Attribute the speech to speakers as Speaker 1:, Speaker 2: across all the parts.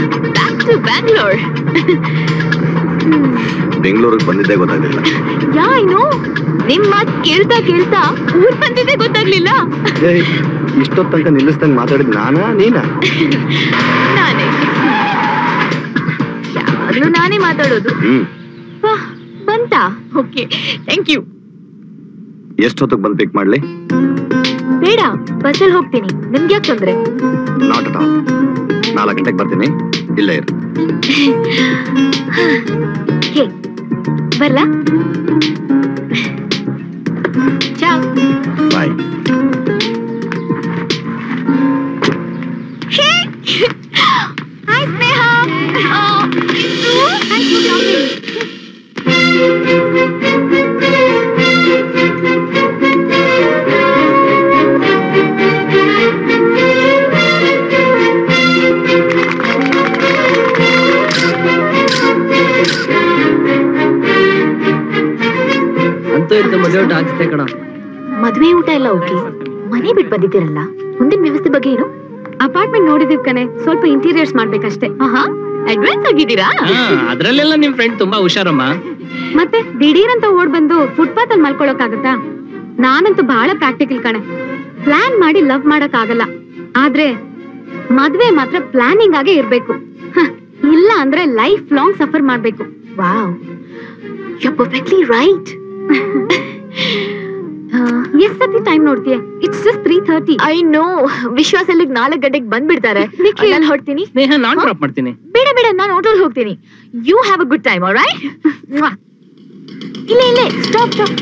Speaker 1: Back to Bangalore
Speaker 2: ಬೆಂಗಳೂರಿಗೆ ಬಂದಿದ್ದೇ ಗೊತ್ತಾಗಲಿಲ್ಲ
Speaker 1: ಯಾ ಐ ನೋ ನಿಮ್ ಮಾತ್ ಕೇಳ್ತಾ ಕೇಳ್ತಾ ಊರ್ ಬಂದಿದ್ದೆ ಗೊತ್ತಾಗ್ಲಿಲ್ಲ
Speaker 2: ಏಯ್ ಇಷ್ಟೊತ್ತು ತನಕ ನಿಲ್ಲಿಸ್ದಂಗೆ ಮಾತಾಡಿದ್ ನಾನಾ ನೀನಾ
Speaker 1: ನಾನೇ ಯಾವಾಗ್ಲೂ ನಾನೇ ಮಾತಾಡೋದು
Speaker 2: ಹ್ಮ್
Speaker 1: ವಾಹ್, ಬಂತಾ ಓಕೆ ಥ್ಯಾಂಕ್ ಯು
Speaker 2: ಎಷ್ಟೊತ್ತಿಗೆ ಬಂದು ಪಿಕ್ ಮಾಡ್ಲಿ
Speaker 1: ಬೇಡ ಬಸ್ಸಲ್ಲಿ ಹೋಗ್ತೀನಿ ನಿಮ್ಗೆ ಯಾಕೆ ತೊಂದ್ರೆ
Speaker 2: ನಾಟ್ ಅಟ್ ಆಲ್ ನಾಲ್ಕು ಗಂಟೆಗೆ ಬರ್ತೀನಿ ಇಲ್ಲೇ ಇರು
Speaker 1: ಹೇ ಬರ್ಲಾ ಚಾವ್
Speaker 2: ಬಾಯ್
Speaker 1: ಹಾಯ್ ಸ್ನೇಹ
Speaker 3: ಅಂತೂ ಇಂತ ಮದುವೆ ಊಟ ಆಗ್ತೈತೆ ಕಣ
Speaker 1: ಮದ್ವೆ ಊಟ ಎಲ್ಲ ಓಕೆ ಮನೆ ಬಿಟ್ಟು ಬಂದಿದ್ದೀರಲ್ಲ ಮುಂದಿನ ವ್ಯವಸ್ಥೆ ಬಗ್ಗೆ ಏನು
Speaker 4: ಅಪಾರ್ಟ್ಮೆಂಟ್ ನೋಡಿದಿವ್ ಕಣೆ ಸ್ವಲ್ಪ ಇಂಟೀರಿಯರ್ಸ್ ಮಾಡ್ಬೇಕಷ್ಟೇ
Speaker 1: ಆಹಾ ಅಡ್ವಾನ್ಸ್ ಆಗಿದ್ದೀರಾ
Speaker 3: ಅದ್ರಲ್ಲೆಲ್ಲ ನಿಮ್ ಫ್ರೆಂಡ್ ತುಂಬಾ ಹುಷಾರಮ್ಮ
Speaker 4: ಮತ್ತೆ ದಿಢೀರ್ ಅಂತ ಓಡ್ ಬಂದು ಫುಟ್ಪಾತ್ ಅಲ್ಲಿ ಮಲ್ಕೊಳಕ್ಕಾಗತ್ತಾ ನಾನಂತೂ ಬಹಳ ಪ್ರಾಕ್ಟಿಕಲ್ ಕಣೆ ಪ್ಲಾನ್ ಮಾಡಿ ಲವ್ ಮಾಡಕ್ ಆಗಲ್ಲ ಆದ್ರೆ ಮದ್ವೆ ಮಾತ್ರ ಪ್ಲಾನಿಂಗ್ ಆಗೇ ಇರ್ಬೇಕು ಹ, ಇಲ್ಲ ಅಂದ್ರೆ ಲೈಫ್ ಲಾಂಗ್ ಸಫರ್ ಮಾಡ್ಬೇಕು
Speaker 1: ವಾವ್ ಯು ಪರ್ಫೆಕ್ಟ್ಲಿ ರೈಟ್
Speaker 4: ಎಷ್ಟ್ ಸತಿ ಟೈಮ್ ನೋಡ್ತೀಯ it's just three thirty
Speaker 1: I know ವಿಶ್ವಾಸ ಅಲ್ಲಿಗ್ ನಾಲ್ಕು ಗಂಟೆಗೆ ಬಂದ್ಬಿಡ್ತಾರೆ
Speaker 4: ನಿಖಿಲ್.
Speaker 1: ನಾನು ಹೊಡ್ತೀನಿ
Speaker 3: ಸ್ನೇಹ ನಾನ್ ಡ್ರಾಪ್ ಮಾಡ್ತೀನಿ
Speaker 1: ಬೇಡ ಬೇಡ ನಾನು ಆಟೋಲ್ ಹೋಗ್ತೀನಿ you have a good time right ಇಲ್ಲೇ ಇಲ್ಲೇ ಸ್ಟಾಪ್ ಸ್ಟಾಪ್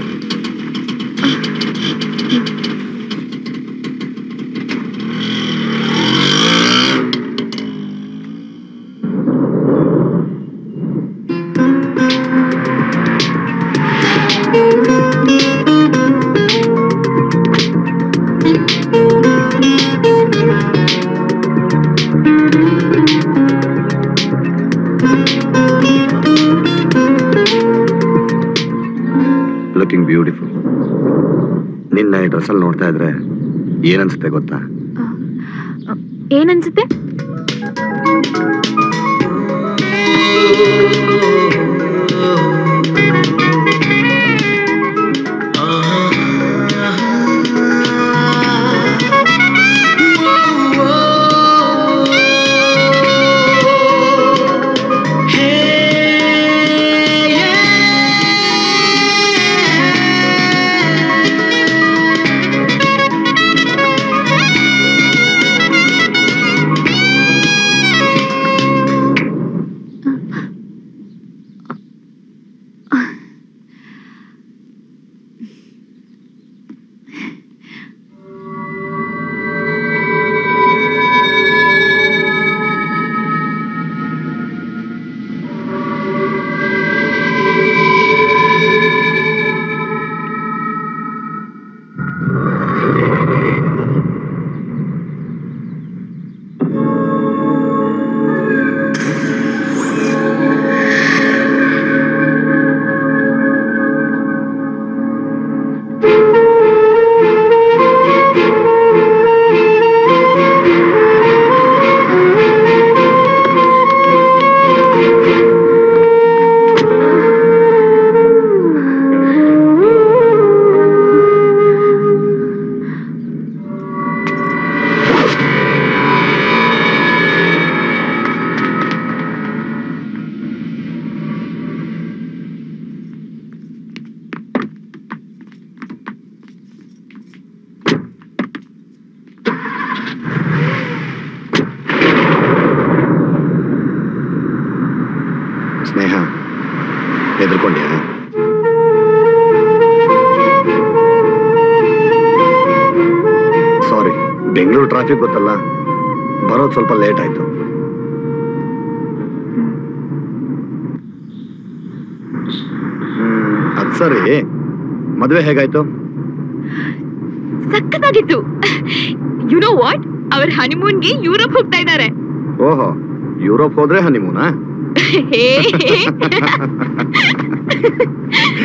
Speaker 2: ಲುಕಿಂಗ್ ಬ್ಯೂಟಿಫುಲ್ ನಿನ್ನ ಈ ಡ್ರೆಸ್ಸಲ್ಲಿ ನೋಡ್ತಾ ಇದ್ರೆ ಏನನ್ಸುತ್ತೆ ಗೊತ್ತಾ
Speaker 1: ಏನನ್ಸುತ್ತೆ
Speaker 2: ಸ್ನೇಹ ಹೆದರ್ಕೊಂಡ್ಯಾ ಸಾರಿ ಬೆಂಗಳೂರು ಟ್ರಾಫಿಕ್ ಗೊತ್ತಲ್ಲ ಬರೋದು ಸ್ವಲ್ಪ ಲೇಟ್ ಆಯ್ತು ಹ್ಮ್, ಅದ್ ಸರಿ ಮದುವೆ ಹೇಗಾಯ್ತು
Speaker 1: ಸಖತ್ತಾಗಿತ್ತು ಯು ನೋ ವಾಟ್ ಅವ್ರ ಹನಿಮೂನ್ಗೆ ಯುರೋಪ್ ಹೋಗ್ತಾ ಇದ್ದಾರೆ
Speaker 2: ಓಹೋ ಯುರೋಪ್ ಹೋದ್ರೆ ಹನಿಮೂನಾ
Speaker 1: ಹೇ